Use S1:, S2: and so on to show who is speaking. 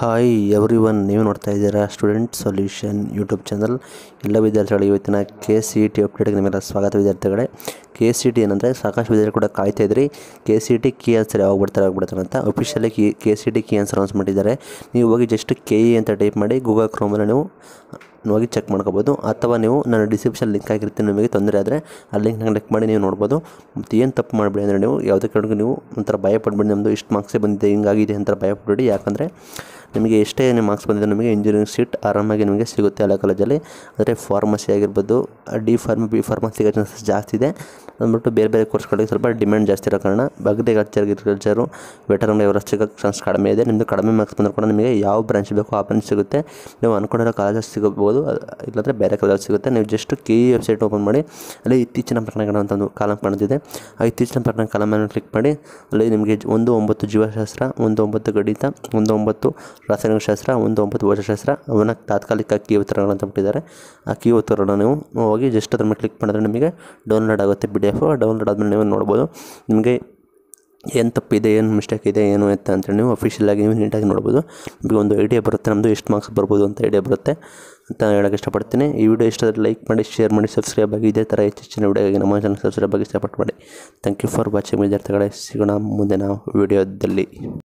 S1: hi every one ನೀವು ನೋಡ್ತಾ ಇದ್ದೀರಾ ಸ್ಟೂಡೆಂಟ್ ಸೊಲ್ಯೂಷನ್ ಯೂಟ್ಯೂಬ್ ಚಾನಲ್ ಎಲ್ಲ ವಿದ್ಯಾರ್ಥಿಗಳಿಗೆ ಇವತ್ತಿನ ಕೆ ಸಿ ಇ ಟಿ ಅಪ್ಡೇಟ್ಗೆ ನಿಮ್ಮೆಲ್ಲ ಸ್ವಾಗತ ವಿದ್ಯಾರ್ಥಿಗಳೇ ಕೆ ಸಿ ಟಿ ಏನಂದರೆ ಸಾಕಷ್ಟು ವಿದ್ಯಾರ್ಥಿಗಳು ಕೂಡ ಕಾಯ್ತಾ ಇದ್ರಿ K C T key answer ಯಾವಾಗ ಬರ್ತಾರೆ ಯಾವಾಗ ಬಿಡ್ತಾರೆ ಅಂತ ಅಫಿಷಿಯಲಿ ಕಿ K C T key answer announce ಮಾಡಿದ್ದಾರೆ ನೀವು ಹೋಗಿ ಜಸ್ಟ್ ಕೆ ಇ ಅಂತ ಟೈಪ್ ಮಾಡಿ ಗೂಗಲ್ ಕ್ರೋಮಲ್ಲಿ ನೀವು ಹೋಗಿ ಚೆಕ್ ಮಾಡ್ಕೋಬೋದು ಅಥವಾ ನೀವು ನಾನು ಡಿಸ್ಕ್ರಿಪ್ಷನ್ ಲಿಂಕ್ ಹಾಕಿರ್ತೀನಿ ನಿಮಗೆ ತೊಂದರೆ ಆದರೆ ಆ ಲಿಂಕ್ನ ಕ್ಲಿಕ್ ಮಾಡಿ ನೀವು ನೋಡ್ಬೋದು ಮತ್ತು ಏನು ತಪ್ಪು ಮಾಡಬೇಡಿ ಅಂದರೆ ನೀವು ಯಾವುದೇ ಕಾರಣಕ್ಕೂ ನೀವು ಒಂಥರ ಭಯ ಪಡ್ಬೇಡಿ ನಮ್ಮದು ಇಷ್ಟು ಮಾರ್ಕ್ಸೇ ಬಂದಿದೆ ಹಿಂಗಾಗಿದೆ ಅಂತ ಭಯ ಪಡಬೇಡಿ ಯಾಕಂದರೆ ನಿಮಗೆ ಎಷ್ಟೇ ನಿಮ್ಮ ಮಾರ್ಕ್ಸ್ ಬಂದಿದೆ ನಿಮಗೆ ಇಂಜಿನಿಯರಿಂಗ್ ಸೀಟ್ ಆರಾಮಾಗಿ ನಿಮಗೆ ಸಿಗುತ್ತೆ ಎಲ್ಲ ಕಾಲೇಜಲ್ಲಿ ಅಂದರೆ ಫಾರ್ಮಸಿ ಆಗಿರ್ಬೋದು ಡಿ ಫಾರ್ಮ್ ಬಿ ಫಾರ್ಮ ಸಿಗೋ ಚಾನ್ಸಸ್ ಜಾಸ್ತಿ ಇದೆ ಅಂದ್ಬಿಟ್ಟು ಬೇರೆ ಬೇರೆ ಕೋರ್ಸ್ಗಳಿಗೆ ಸ್ವಲ್ಪ ಡಿಮ್ಯಾಂಡ್ ಜಾಸ್ತಿ ಇರೋ ಕಾರಣ ಅಗ್ರಿಕಲ್ಚರ್ ಗಿರಿಕಲ್ಚರು ವೆಟರ್ನರಿ ಅವರ ಸಿಗೋ ಚಾನ್ಸ್ ಕಡಿಮೆ ಇದೆ ನಿಮ್ಮದು ಕಡಿಮೆ ಮಾರ್ಕ್ಸ್ ಬಂದರೂ ಕೂಡ ನಿಮಗೆ ಯಾವ ಬ್ರಾಂಚ್ ಬೇಕೋ ಆ ಬ್ರಾಂಚ್ ಸಿಗುತ್ತೆ ನೀವು ಅಂದ್ಕೊಂಡಿರೋ ಕಾಲೇಜಲ್ಲಿ ಸಿಗಬಹುದು ಇಲ್ಲಾಂದರೆ ಬೇರೆ ಕಾಲೇಜಲ್ಲಿ ಸಿಗುತ್ತೆ ನೀವು just K E website open ಮಾಡಿ ಅಲ್ಲಿ ಇತ್ತೀಚಿನ ಪ್ರಕರಣಗಳು ಅಂತ ಒಂದು ಕಾಲಮ್ ಕಾಣ್ತಿದೆ ಆ ಇತ್ತೀಚಿನ ಪ್ರಕರಣ ಕಾಲಮನ್ನು ಕ್ಲಿಕ್ ಮಾಡಿ ಅಲ್ಲಿ ನಿಮಗೆ ಜ- ಒಂದು ಒಂಬತ್ತು ಜೀವಶಾಸ್ತ್ರ ಒಂದು ಒಂಬತ್ತು ಗಣಿತ ಒಂದು ಒಂಬತ್ತು ರಾಸಾಯನಿಕ ಶಾಸ್ತ್ರ ಒಂದು ಒಂಬತ್ತು ಭೌತಶಾಸ್ತ್ರ ಅವನ್ನ ತಾತ್ಕಾಲಿಕ ಕೀ ಉತ್ತರಗಳು ಅಂತ ಬಿಟ್ಟಿದ್ದಾರೆ ಆ ಕೀ ಉತ್ತರಗಳನ್ನ ನೀವು ಹೋಗಿ ಜಸ್ಟ್ ಅದ್ರ ಮೇಲೆ ಕ್ಲಿಕ್ ಮಾಡಿದ್ರೆ ನಿಮಗೆ ಡೌನ್ಲೋಡ್ ಆಗುತ್ತೆ ಪಿ ಡಿ ಎಫ್ ಡೌನ್ಲೋಡ್ ಆದಮೇಲೆ ನೀವು ನೋಡ್ಬೋದು ನಿಮಗೆ ಏನು ತಪ್ಪಿದೆ ಏನು ಮಿಸ್ಟೇಕ್ ಇದೆ ಏನು ಅಂತ ಅಂತೇಳಿ ನೀವು ಅಫಿಷಿಯಲಾಗಿ ನೀವು ನೀಟಾಗಿ ನೋಡ್ಬೋದು ನಿಮಗೆ ಒಂದು ಐಡಿಯಾ ಬರುತ್ತೆ ನಮ್ಮದು ಎಷ್ಟು ಮಾರ್ಕ್ಸ್ ಬರ್ಬೋದು ಅಂತ ಐಡಿಯಾ ಬರುತ್ತೆ ಅಂತ ಹೇಳೋಕ್ಕೆ ಇಷ್ಟಪಡ್ತೀನಿ ಈ ವಿಡಿಯೋ ಇಷ್ಟ ಲೈಕ್ ಮಾಡಿ ಶೇರ್ ಮಾಡಿ ಸಬ್ಸ್ಕ್ರೈಬ್ ಆಗಿ ಇದೇ ಥರ ಹೆಚ್ಚಿನ ವಿಡಿಯೋಗಾಗಿ ನಮ್ಮ ಚಾನಲ್ ಸಬ್ಸ್ಕ್ರೈಬ್ ಆಗಿ ಸಪೋರ್ಟ್ ಮಾಡಿ ಥ್ಯಾಂಕ್ ಯು ಫಾರ್ ವಾಚಿಂಗ್ ವಿದ್ಯಾರ್ಥಿಗಳೇ ಸಿಗೋಣ ಮುಂದಿನ ವಿಡಿಯೋದಲ್ಲಿ